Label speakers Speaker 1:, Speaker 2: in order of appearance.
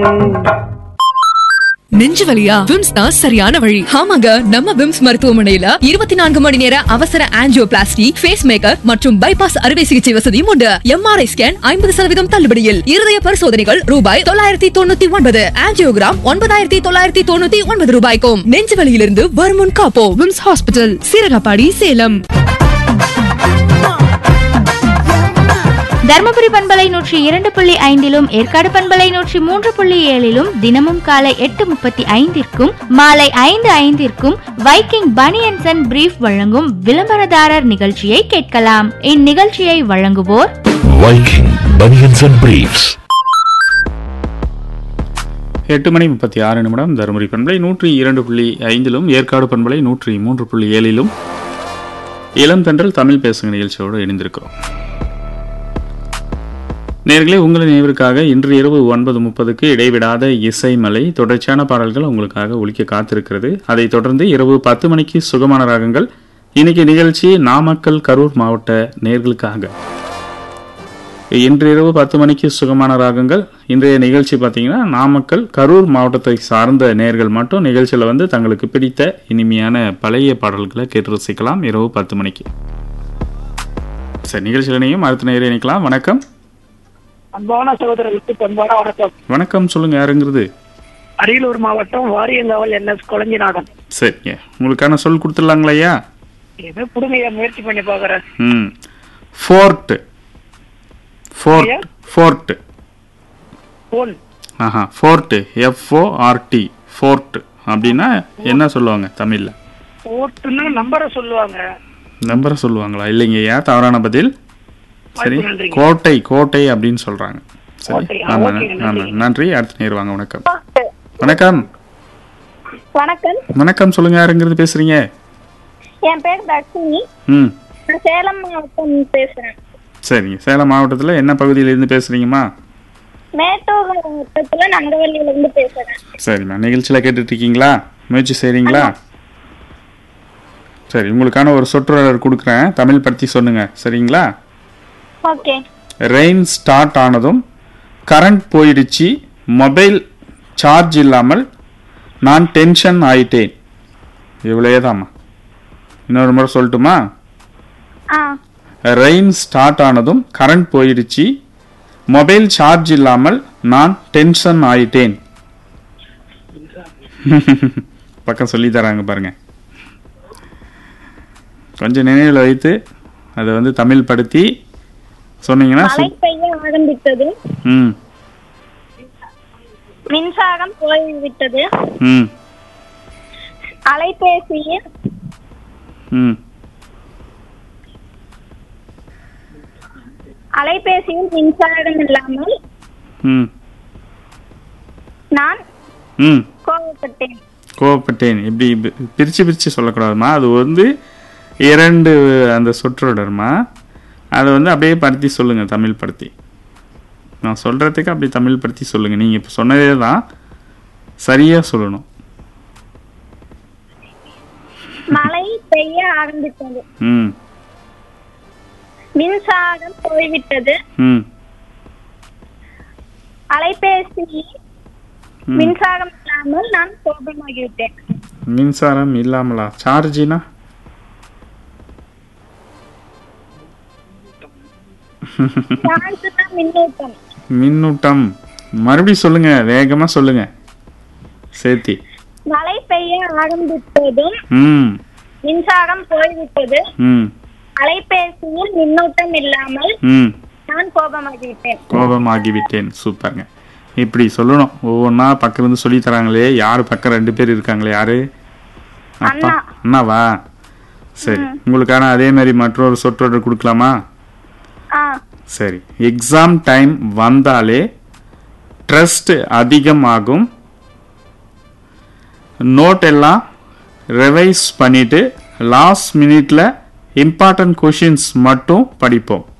Speaker 1: நெஞ்சு வலியா விம்ஸ் தான் சரியான வழி ஆமாங்க நம்ம விம்ஸ் மருத்துவமனையில இருபத்தி நான்கு மணி நேர அவசர ஆஞ்சியோபிளாஸ்டி ஃபேஸ் மேக்கர் மற்றும் பைபாஸ் அறுவை சிகிச்சை வசதியும் உண்டு எம்ஆர்ஐ ஸ்கேன் ஐம்பது சதவீதம் தள்ளுபடியில் இருதய பரிசோதனைகள் ரூபாய் தொள்ளாயிரத்தி தொண்ணூத்தி ஒன்பது ஆஞ்சியோகிராம் ஒன்பதாயிரத்தி தொள்ளாயிரத்தி தொண்ணூத்தி ஒன்பது ரூபாய்க்கும் நெஞ்சு வலியிலிருந்து வருமுன் காப்போ விம்ஸ் ஹாஸ்பிட்டல் சீரகப்பாடி சேலம்
Speaker 2: தருமபுரி பண்பலை நூற்றி இரண்டு புள்ளி ஐந்திலும் ஏற்காடு பண்பலை நூற்றி மூன்று புள்ளி ஏழிலும் தினமும் காலை எட்டு முப்பத்தி ஐந்திற்கும் மாலை ஐந்து ஐந்திற்கும் வைக்கிங் பனியன்சன் அண்ட் பிரீஃப் வழங்கும் விளம்பரதாரர் நிகழ்ச்சியை கேட்கலாம் இந்நிகழ்ச்சியை வழங்குவோர்
Speaker 3: Viking Bunions and Briefs.
Speaker 4: எட்டு மணி முப்பத்தி ஆறு நிமிடம் தருமபுரி பண்பலை நூற்றி இரண்டு புள்ளி ஐந்திலும் ஏற்காடு பண்பலை நூற்றி மூன்று புள்ளி ஏழிலும் இளம் தென்றல் தமிழ் பேசுங்க நிகழ்ச்சியோடு இணைந்திருக்கிறோம் நேர்களே உங்கள் நினைவிற்காக இன்று இரவு ஒன்பது முப்பதுக்கு இடைவிடாத இசைமலை தொடர்ச்சியான பாடல்கள் உங்களுக்காக ஒலிக்க காத்திருக்கிறது அதைத் தொடர்ந்து இரவு பத்து மணிக்கு சுகமான ராகங்கள் இன்னைக்கு நிகழ்ச்சி நாமக்கல் கரூர் மாவட்ட நேர்களுக்காக இன்று இரவு பத்து மணிக்கு சுகமான ராகங்கள் இன்றைய நிகழ்ச்சி பார்த்தீங்கன்னா நாமக்கல் கரூர் மாவட்டத்தை சார்ந்த நேர்கள் மட்டும் நிகழ்ச்சியில் வந்து தங்களுக்கு பிடித்த இனிமையான பழைய பாடல்களை கேட்டு ரசிக்கலாம் இரவு பத்து மணிக்கு சரி நிகழ்ச்சியில் இணையும் அடுத்த நேரம் இணைக்கலாம் வணக்கம்
Speaker 5: அன்பான சகோதரர்களுக்கு பண்பான வணக்கம்
Speaker 4: வணக்கம் சொல்லுங்க யாருங்கிறது
Speaker 5: அரியலூர் மாவட்டம் வாரியங்காவல் என்எஸ் கொளஞ்சிநாதன்
Speaker 4: சரிங்க உங்களுக்கான சொல் கொடுத்துடலாங்களா ஐயா
Speaker 5: ஏதோ புடுமையா முயற்சி பண்ணி பாக்குறேன்
Speaker 4: ம் ஃபோர்ட் ஃபோர்ட்
Speaker 5: ஐயா?
Speaker 4: ஃபோர்ட்
Speaker 5: போன்
Speaker 4: ஆஹா ஃபோர்ட் எஃப்ஓஆர்டி ஃபோர்ட் அப்படின்னா என்ன சொல்லுவாங்க தமிழில்
Speaker 5: போட்டுன்னா நம்பரை சொல்லுவாங்க
Speaker 4: நம்பரை சொல்லுவாங்களா இல்லைங்க ஐயா தவறான பதில் சரி
Speaker 5: வாய்ப்பு நன்றிங்க.
Speaker 4: கோட்டை கோட்டை அப்படின்னு சொல்றாங்க சரி
Speaker 5: கோட்டை, ஆ,
Speaker 4: ஆமா
Speaker 5: ஓகேங்க,
Speaker 4: ஆமா
Speaker 5: நன்றிங்க.
Speaker 4: நன்றி அடுத்த நேர் வாங்க வணக்கம் வணக்கம்
Speaker 6: வணக்கம்
Speaker 4: வணக்கம் சொல்லுங்க யாருங்கிறது பேசுறீங்க
Speaker 6: என் பேர் தர்ஷினி
Speaker 4: ம்
Speaker 6: நான் சேலம் மாவட்டம் பேசுறேன்
Speaker 4: சரிங்க சேலம் மாவட்டத்தில் என்ன பகுதியில இருந்து பேசுறீங்கம்மா
Speaker 6: மேட்டூர் மாவட்டத்துல நங்கவல்லியில இருந்து பேசுறேன்
Speaker 4: சரிம்மா நிகழ்ச்சியில் கேட்டுட்டு இருக்கீங்களா முயற்சி செய்றீங்களா சரி உங்களுக்கான ஒரு சொற்றொடர் கொடுக்குறேன் தமிழ் படுத்தி சொல்லுங்க சரிங்களா
Speaker 6: ஓகே
Speaker 4: ரெயின் ஸ்டார்ட் ஆனதும் கரண்ட் போயிடுச்சு மொபைல் சார்ஜ் இல்லாமல் நான் டென்ஷன் ஆயிட்டேன் இவ்வளோதாம்மா இன்னொரு முறை சொல்லட்டுமா
Speaker 6: ஆ
Speaker 4: ரெயின் ஸ்டார்ட் ஆனதும் கரண்ட் போயிடுச்சு மொபைல் சார்ஜ் இல்லாமல் நான் டென்ஷன் ஆயிட்டேன் பக்கம் சொல்லி தராங்க பாருங்க கொஞ்சம் நினைவில் வைத்து அதை வந்து தமிழ் படுத்தி சொன்னீங்கன்னா
Speaker 6: மழை
Speaker 4: சு-
Speaker 6: பெய்ய ஆரம்பித்தது
Speaker 4: ம்
Speaker 6: மின்சாரம் போய்விட்டது
Speaker 4: ம்
Speaker 6: அலைபேசியில்
Speaker 4: ம்
Speaker 6: அலைபேசியில் மின்சாரம் இல்லாமல்
Speaker 4: ம்
Speaker 6: நான்
Speaker 4: ம்
Speaker 6: கோபப்பட்டேன்
Speaker 4: கோவப்பட்டேன் இப்படி பி- பிரிச்சு பிரிச்சு சொல்லக்கூடாதுமா அது வந்து இரண்டு அந்த சொற்றொடர்மா அதை வந்து அப்படியே படுத்தி சொல்லுங்க தமிழ் படுத்தி நான் சொல்றதுக்கு அப்படி தமிழ் படுத்தி சொல்லுங்க நீங்க இப்போ சொன்னதே தான் சரியா சொல்லணும்
Speaker 6: மழை பெய்ய ஆரம்பித்தது
Speaker 4: ம்
Speaker 6: மின்சாரம் போய்விட்டது
Speaker 4: ம்
Speaker 6: அலைபேசியில்
Speaker 4: ம்.
Speaker 6: மின்சாரம் இல்லாமல் நான் கோபமாகிவிட்டேன்
Speaker 4: மின்சாரம் இல்லாமலா சார்ஜினா
Speaker 6: சார்ஜ்னா மின்னூட்டம்
Speaker 4: மின்னூட்டம் மறுபடியும் சொல்லுங்க வேகமா சொல்லுங்க சேர்த்தி
Speaker 6: மழை பெய்ய ஆரம்பித்ததும்
Speaker 4: ம்
Speaker 6: மின்சாரம் போய்விட்டது
Speaker 4: ம்
Speaker 6: அலைபேசியில் மின்னூட்டம் இல்லாமல்
Speaker 4: ம்
Speaker 6: நான் கோபமாகிவிட்டேன்
Speaker 4: கோபமாகிவிட்டேன் சூப்பருங்க இப்படி சொல்லணும் ஒவ்வொன்றா பக்கம் இருந்து சொல்லி தராங்களே யாரு பக்கம் ரெண்டு பேர் இருக்காங்களே யாரு அப்பா
Speaker 6: அண்ணா.
Speaker 4: அண்ணாவா சரி உங்களுக்கான அதே மாதிரி மற்றொரு சொற்றொடர் கொடுக்கலாமா
Speaker 6: ஆ
Speaker 4: சரி எக்ஸாம் டைம் வந்தாலே ட்ரஸ்ட் அதிகமாகும் நோட் எல்லாம் ரிவைஸ் பண்ணிட்டு லாஸ்ட் மினிட்ல இம்பார்ட்டன்ட் கொஷின்ஸ் மட்டும் படிப்போம்